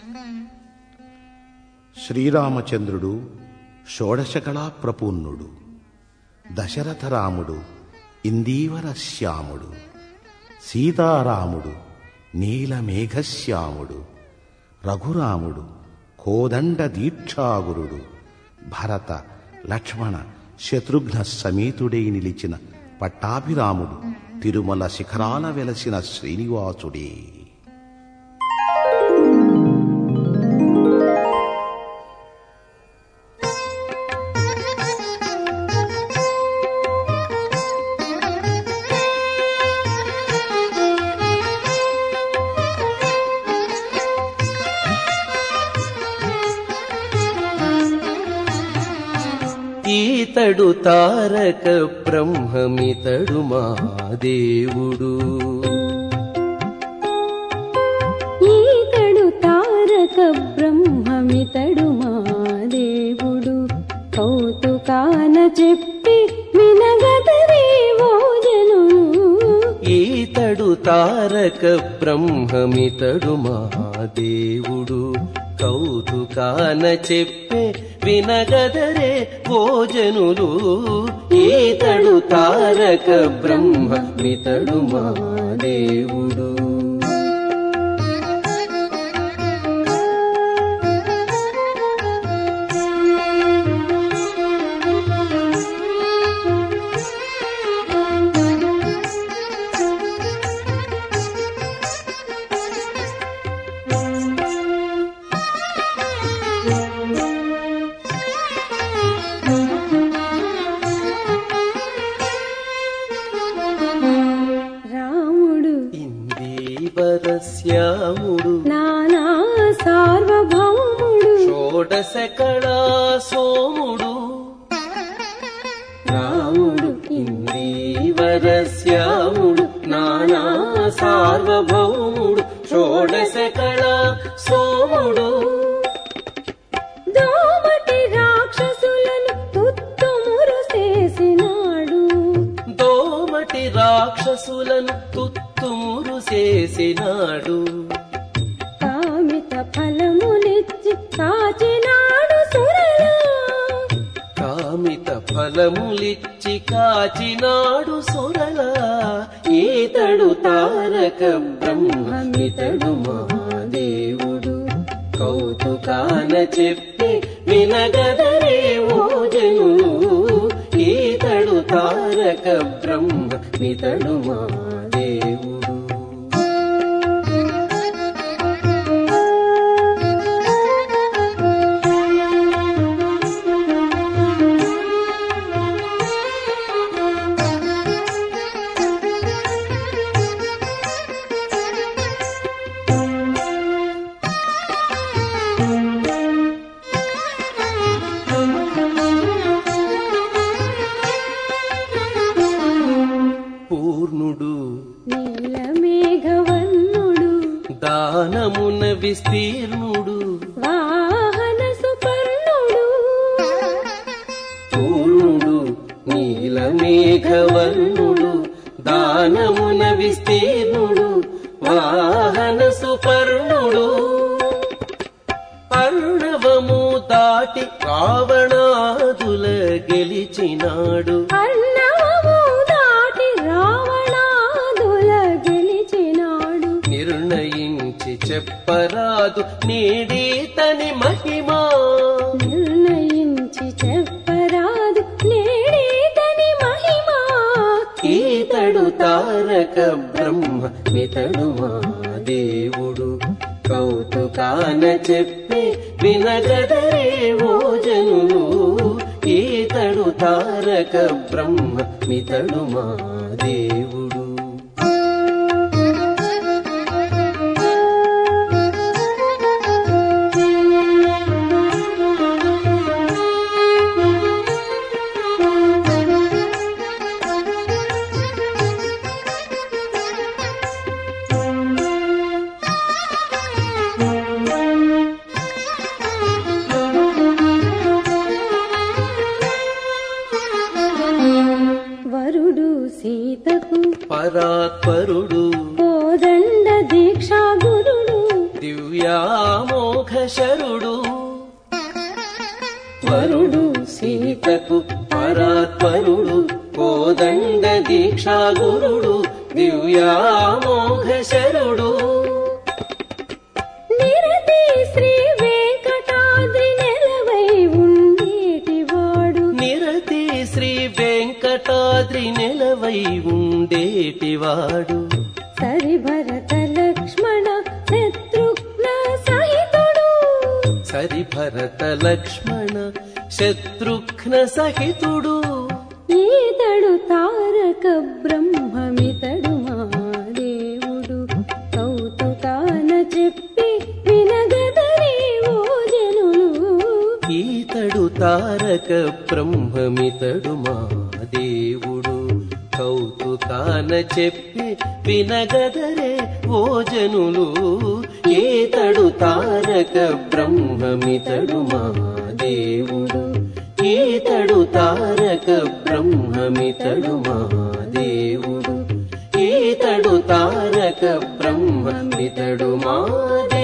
శ్రీరామచంద్రుడు షోడశకళా ప్రపూర్ణుడు దశరథరాముడు ఇందీవర శ్యాముడు సీతారాముడు నీలమేఘశ్యాముడు రఘురాముడు కోదండ దీక్షాగురుడు భరత లక్ష్మణ శత్రుఘ్న సమేతుడై నిలిచిన పట్టాభిరాముడు తిరుమల శిఖరాల వెలసిన శ్రీనివాసుడే ఈతడు తారక బ్రహ్మమితడు మా దేవుడు ఈతడు తారక బ్రహ్మమితడు మా దేవుడు కౌతుకాన చెప్పి వినగదరేవో జనులు ఈతడు తారక బ్రహ్మమితడు మా దేవుడు కౌతుకాన చెప్పే వినగదరే భోజనులు ఈతడు తారక బ్రహ్మమితడు మా దేవుడు రాముడు ఇందీవరశ్యాముడు నానా సార్వభౌముడు షోడశ కళా సోముడు రాముడు ఇందీవరశ్యాముడు నానా సార్వభౌముడు షోడశ కళా సోముడు దోమటి రాక్షసులను తుత్తుమురు చేసినాడు దోమటి రాక్షసులను తుత్తుమురు చేసినాడు కామిత ఫలములిచ్చి కాచినాడు సురలా కామిత ఫలములిచ్చి కాచినాడు సురల ఈతడు తారక బ్రహ్మమితడు మహాదేవుడు కౌతుకాన చెప్పి వినగదరే ఓ జనులు ఈతడు తారక బ్రహ్మమితడు మహాదేవుడు పూర్ణుడు నీలమేఘవర్ణుడు దానమున విస్తీర్ణుడు వాహన సుపర్ణుడు పూర్ణుడు నీలమేఘవర్ణుడు దానమున విస్తీర్ణుడు వాహన సుపర్ణుడు అర్ణవము దాటి రావణాదుల గెలిచినాడు అర్ణవము దాటి రావణాదుల గెలిచినాడు నిర్ణయించి చెప్పరాదు నీడీతని మహిమా నిర్ణయించి చెప్పరాదు నేడేతని మహిమా ఈతడు తారక బ్రహ్మ మితడు మా దేవుడు కౌతుకాన చెప్పి వినగదరే ఓ జనులు ఈతడు తారక బ్రహ్మ మితడు మా దేవుడు వరుడు సీతకు పరాత్పరుడు కోదండ దీక్షా గురుడు దివ్యామో దివ్యామోఘ శరుడు వరుడు సీతకు పరాత్పరుడు కోదండ దీక్షా గురుడు దివ్యామోఘ శరుడు నిరతి శ్రీ వెంకటాద్రి నెలవై ఉండేటివాడు నిరతి శ్రీ వెంకటాద్రి నెలవై ఉండేటివాడు సరి భరత లక్ష్మణ శత్రుఘ్న సహితుడు సరి భరత లక్ష్మణ శత్రుఘ్న సహితుడు ఈతడు తారక బ్రహ్మమితడు మా దేవుడు కౌతుకాన చెప్పి వినగదరే ఓ జనులు ఈతడు తారక బ్రహ్మమితడు మా దేవుడు కౌతుకాన చెప్పి వినగదరే ఓ జనులు ఈతడు తారక బ్రహ్మమితడు మా దేవుడు ఈతడు తారక బ్రహ్మమితడు మా దేవుడు ఈతడు తారక బ్రహ్మమితడు మా